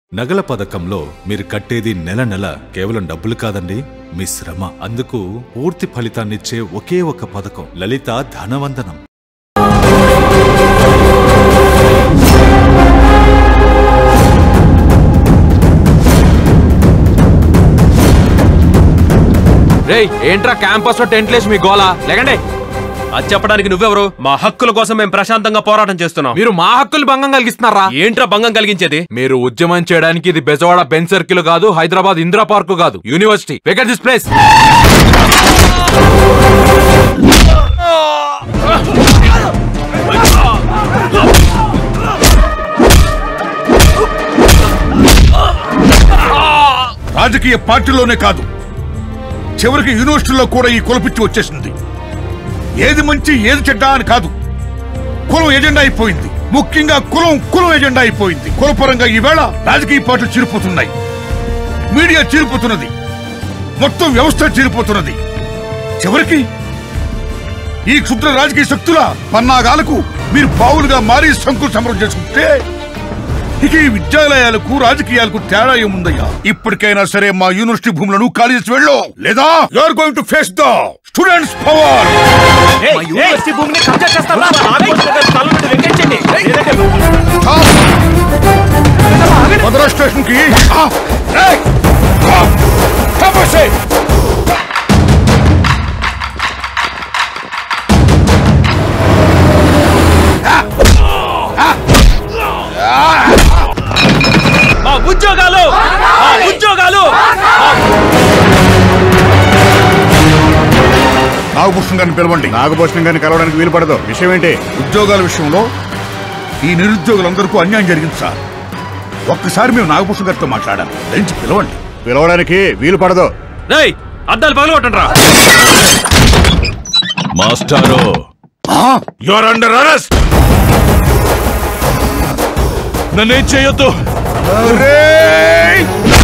నగల పథకంలో మీరు కట్టేది నెల నెల కేవలం డబ్బులు కాదండి మీ శ్రమ అందుకు పూర్తి ఫలితాన్నిచ్చే ఒకే ఒక పథకం లలిత ధనవందనం రేయ్ ఏంట్రా క్యాంపస్ లో టెంట్లేసి మీ గోలా లేకండి అది చెప్పడానికి నువ్వెవరు మా హక్కుల కోసం మేము ప్రశాంతంగా పోరాటం చేస్తున్నాం మీరు మా హక్కులు భంగం కలిగిస్తున్నారా ఏంట్రా భంగం కలిగించేది మీరు ఉద్యమం చేయడానికి ఇది బెజవాడ బెన్ సర్కిల్ కాదు హైదరాబాద్ ఇందిరా పార్క్ కాదు యూనివర్సిటీ వెకెట్ దిస్ ప్లేస్ రాజకీయ పార్టీలోనే కాదు చివరికి యూనివర్సిటీలో కూడా ఈ కులపిచ్చి వచ్చేసింది ఏది మంచి ఏది చెడ్డ అని కాదు కులం ఎజెండా అయిపోయింది ముఖ్యంగా కులం కులం ఎజెండా అయిపోయింది కులపరంగా ఈవేళ రాజకీయ పార్టీలు చీలిపోతున్నాయి మీడియా చీలిపోతున్నది మొత్తం వ్యవస్థ చీలిపోతున్నది చివరికి ఈ క్షుద్ర రాజకీయ శక్తుల పన్నాగాలకు మీరు పావులుగా మారి శంకులు సమరం చేసుకుంటే ఇక ఈ విద్యాలయాలకు రాజకీయాలకు తేడా ఏముందయ్యా ఇప్పటికైనా సరే మా యూనివర్సిటీ భూములను ఖాళీ చేసి వెళ్ళు లేదా you are going to face the students power మద్రా స్టేషన్ కి ఆ, రేయ్! ఆ, తపస్సే! మా ఉద్యోగాలు మా ఉద్యోగాలు నాగభూషణ్ గారిని పిలవండి నాగభూషణం గారిని కలవడానికి వీలు పడదు విషయం ఏంటి ఉద్యోగాల విషయంలో ఈ నిరుద్యోగులందరికీ అన్యాయం జరిగింది సార్ ఒక్కసారి మేము నాగభూషణ్ గారితో మాట్లాడాలి దయచి పిలవండి పిలవడానికి వీలు పడదు రేయ్ అద్దాలు పగలగొట్టండి రా మాస్టారో యు ఆర్ అండర్ అరెస్ట్ నన్నేం చేయొద్దు రేయ్